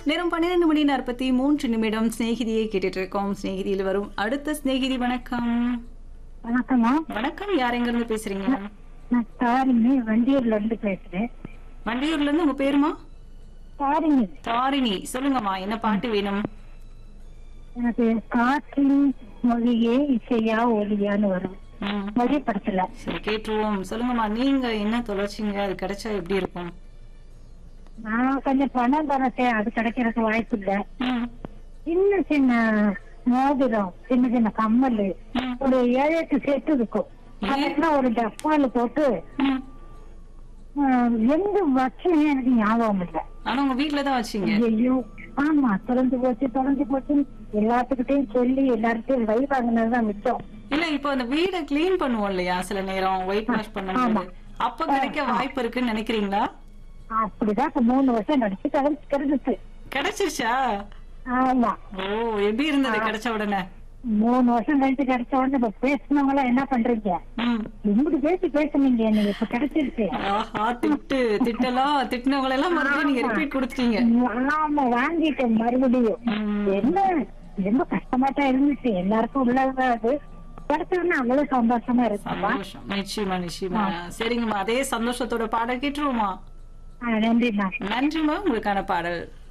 நேரம் பன்னிரெண்டு மணி நாற்பத்தி மூன்று நிமிடம் சிநேகிதியை கேட்டுட்டு இருக்கோம் சிநேகிதியில் வரும் அடுத்த சிநேகிதி வணக்கம் வணக்கம்மா வணக்கம் யார் எங்க இருந்து பேசுறீங்க நான் தாரிணி வண்டியூர்ல இருந்து பேசுறேன் வண்டியூர்ல இருந்து உங்க பேருமா தாரிணி தாரிணி சொல்லுங்கம்மா என்ன பாட்டு வேணும் எனக்கு காற்றின் மொழியே இசையா ஒலியான்னு வரும் ம், மொழி படத்துல சரி கேட்டுருவோம் சொல்லுங்கம்மா நீங்க என்ன தொலைச்சிங்க அது கிடைச்சா எப்படி இருக்கும் நான் கொஞ்சம் பணம் தரத்தேன் அது கிடைக்கிறதுக்கு வாய்ப்பு இல்ல ம், சின்ன சின்ன மோதிரம் சின்ன சின்ன கம்மல் ம், ஒரு ஏழு எட்டு செட்டு இருக்கும் அதெல்லாம் ஒரு டப்பால போட்டு ம். ஆஹ், எங்க வச்சேன்னு எனக்கு ஞாபகம் இல்லை ஆனா உங்க வீட்டுல தான் வச்சீங்க ஐயோ ஆமா தொலைஞ்சு போச்சு தொலைஞ்சு போச்சு எல்லாத்துக்கிட்டையும் சொல்லி எல்லார்கிட்டையும் வை வாங்கினதுதான் மிச்சம் இல்ல இப்போ அந்த வீட க்ளீன் பண்ணுவோம் இல்லையா சில நேரம் ஒயிட் வாஷ் பண்ணும்போது அப்ப கிடைக்க வாய்ப்பு இருக்குன்னு நினைக்கிறீங்களா அப்படிதான் இப்ப மூணு வருஷம் நடிச்சு கலந்து கிடந்துச்சு கிடைச்சிருச்சா ஆமா ஓ எப்படி இருந்தது கிடைச்ச உடனே மூணு வருஷம் கழிச்சு கிடைச்ச உடனே இப்ப பேசினவங்க எல்லாம் என்ன பண்றீங்க ம். இப்படி பேசி பேசுனீங்க எனக்கு இப்ப கிடைச்சிருச்சு ஆஹா திட்டு திட்டலாம் திட்டினவங்களை எல்லாம் மறுபடியும் நீங்க ரிப்பீட் கொடுத்துட்டீங்க ஆமா வாங்கிட்டேன் மறுபடியும் ம். என்ன ரொம்ப கஷ்டமா தான் இருந்துச்சு எல்லாருக்கும் உள்ளதான் அது கிடைச்சோன்னா அவ்வளவு சந்தோஷமா இருக்குமா சந்தோஷம் நிச்சயமா நிச்சயமா சரிங்கம்மா அதே சந்தோஷத்தோட பாடல் கேட்டுருவோமா நன்றிம்மா நன்றிம்மா உங்களுக்கான பாடல்